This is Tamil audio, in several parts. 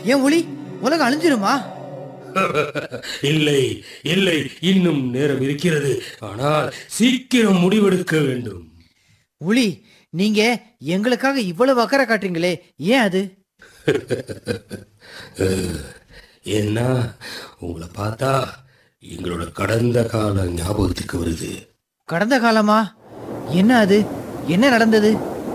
ஏன் ஒளி உலகம் அழிஞ்சிருமா இல்லை இல்லை இன்னும் நேரம் இருக்கிறது ஆனால் சீக்கிரம் முடிவெடுக்க வேண்டும் ஒளி நீங்க எங்களுக்காக இவ்வளவு அக்கறை காட்டுறீங்களே ஏன் அது ஏன்னா உங்களை பார்த்தா எங்களோட கடந்த கால ஞாபகத்துக்கு வருது கடந்த காலமா என்ன அது என்ன நடந்தது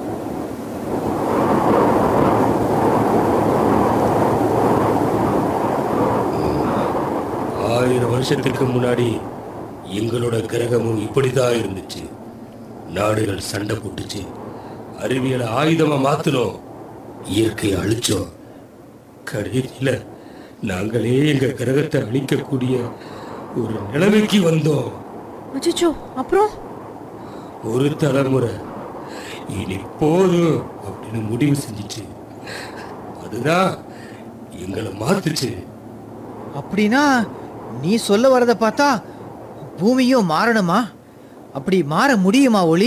ஆயிரம் வருஷத்துக்கு முன்னாடி எங்களோட கிரகமும் இப்படிதான் இருந்துச்சு நாடுகள் சண்டை போட்டுச்சு அறிவியலை ஆயுதமா மாத்தினோம் இயற்கையை அழிச்சோம் கடைசியில நாங்களே எங்க கிரகத்தை அழிக்கக்கூடிய ஒரு நிலைமைக்கு வந்தோம் அச்சோ அப்புறம் ஒரு தலைமுறை இனி போதும் அப்படின்னு முடிவு செஞ்சுச்சு அதுதான் எங்களை மாத்துச்சு அப்படின்னா நீ சொல்ல வரத பார்த்தா பூமியும் மாறணுமா அப்படி மாற முடியுமா ஒளி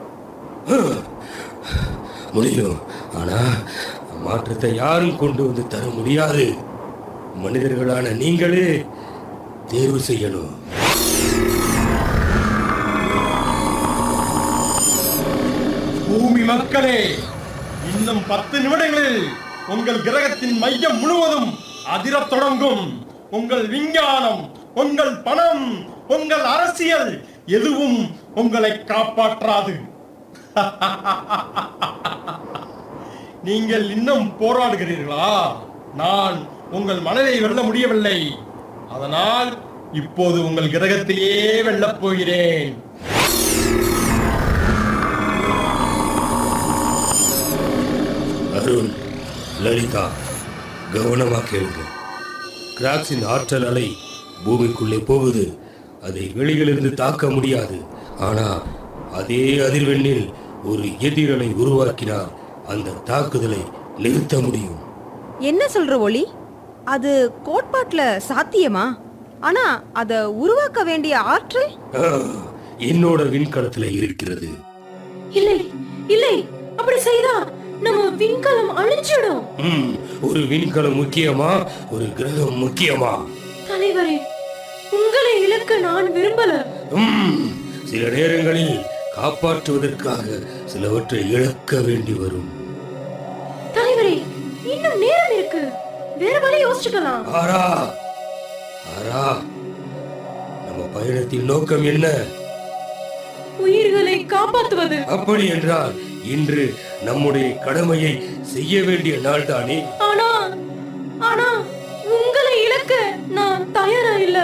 முடியும் ஆனா மாற்றத்தை யாரும் கொண்டு வந்து தர முடியாது மனிதர்களான நீங்களே தேர்வு செய்யணும் பூமி மக்களே இன்னும் பத்து நிமிடங்களில் உங்கள் கிரகத்தின் மையம் முழுவதும் அதிரத் தொடங்கும் உங்கள் விஞ்ஞானம் உங்கள் பணம் உங்கள் அரசியல் எதுவும் உங்களை காப்பாற்றாது நீங்கள் இன்னும் போராடுகிறீர்களா நான் உங்கள் மனதை வெல்ல முடியவில்லை அதனால் இப்போது உங்கள் கிரகத்திலேயே வெல்லப் போகிறேன் அருண் லலிதா கவனமா கேளுங்க கிராக்ஸின் ஆற்றல் அலை பூமிக்குள்ளே போகுது அதை வெளியிலிருந்து தாக்க முடியாது ஆனா அதே அதிர்வெண்ணில் ஒரு எதிரலை உருவாக்கினால் அந்த தாக்குதலை நிறுத்த முடியும் என்ன சொல்ற ஒளி அது கோட்பாட்டுல சாத்தியமா ஆனா அத உருவாக்க வேண்டிய ஆற்றல் ஆ, என்னோட விண்கலத்துல இருக்கிறது இல்லை இல்லை அப்படி செய்தா நம்ம விண்கலம் அழிஞ்சிடும் ம், ஒரு விண்கலம் முக்கியமா ஒரு கிரகம் முக்கியமா தலைவரே உங்களை இழக்க நான் விரும்பல ம், சில நேரங்களில் காப்பாற்றுவதற்காக சிலவற்றை இழக்க வேண்டி வரும் தலைவரே இன்னும் நேரம் இருக்கு வேற வழி யோசிச்சுக்கலாம் ஆரா ஆரா நம்ம பயணத்தின் நோக்கம் என்ன உயிர்களை காப்பாத்துவது அப்படி என்றால் இன்று நம்முடைய கடமையை செய்ய வேண்டிய நாள் தானே ஆனா ஆனா உங்களை இழக்க நான் தயாரா இல்ல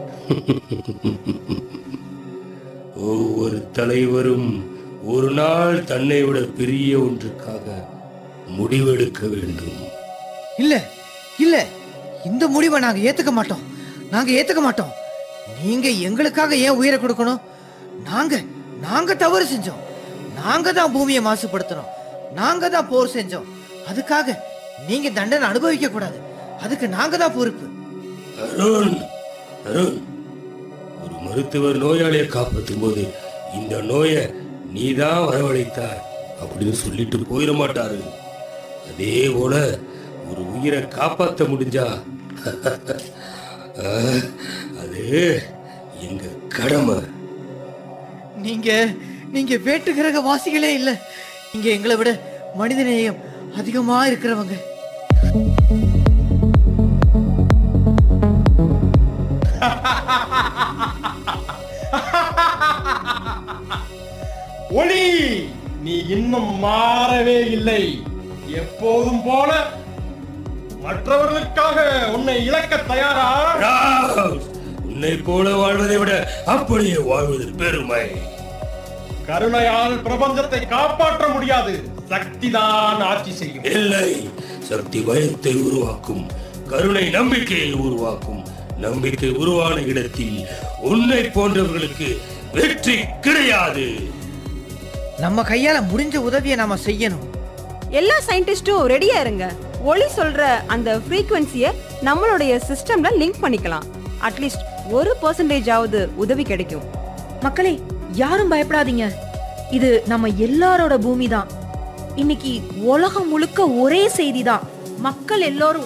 ஒவ்வொரு தலைவரும் ஒரு நாள் தன்னை விட பெரிய ஒன்றுக்காக முடிவெடுக்க வேண்டும் இல்ல இல்ல இந்த முடிவை நாங்க ஏத்துக்க மாட்டோம் நாங்க ஏத்துக்க மாட்டோம் நீங்க எங்களுக்காக ஏன் உயிரை கொடுக்கணும் நாங்க நாங்க தவறு செஞ்சோம் நாங்க தான் பூமியை மாசுபடுத்துறோம் நாங்க தான் போர் செஞ்சோம் அதுக்காக நீங்க தண்டனை அனுபவிக்க கூடாது அதுக்கு நாங்க தான் பொறுப்பு அருண் அருண் ஒரு மருத்துவர் நோயாளியை காப்பாற்றும் போது இந்த நோயை நீதான் வரவழைத்தாய் அப்படின்னு சொல்லிட்டு போயிட மாட்டாரு அதே போல ஒரு உயிரை காப்பாற்ற முடிஞ்சா அஹ், அது எங்க கடமை நீங்க நீங்க வேட்டு கிரக வாசிகளே இல்ல நீங்க எங்களை விட மனிதநேயம் அதிகமா இருக்கிறவங்க ஒளி நீ இன்னும் மாறவே இல்லை எப்போதும் போல மற்றவர்களுக்காக உன்னை இழக்க தயாரா ராவ்! உன்னை போல வாழ்வதை விட அப்படியே வாழ்வது பெருமை கருணையால் பிரபஞ்சத்தை காப்பாற்ற முடியாது சக்திதான் ஆட்சி செய்யும் இல்லை சக்தி பயத்தை உருவாக்கும் கருணை நம்பிக்கையை உருவாக்கும் நம்பிக்கை உருவான இடத்தில் உன்னை போன்றவர்களுக்கு வெற்றி கிடையாது நம்ம கையால முடிஞ்ச உதவியை நாம செய்யணும் எல்லா சயின்டிஸ்டும் ரெடியா இருங்க ஒளி சொல்ற அந்த ஃப்ரீக்வன்சிய நம்மளுடைய சிஸ்டம்ல லிங்க் பண்ணிக்கலாம் அட்லீஸ்ட் ஒரு பர்சன்டேஜ் ஆவது உதவி கிடைக்கும் மக்களே யாரும் பயப்படாதீங்க இது நம்ம எல்லாரோட பூமி தான் இன்னைக்கு உலகம் முழுக்க ஒரே செய்தி தான் மக்கள் எல்லாரும்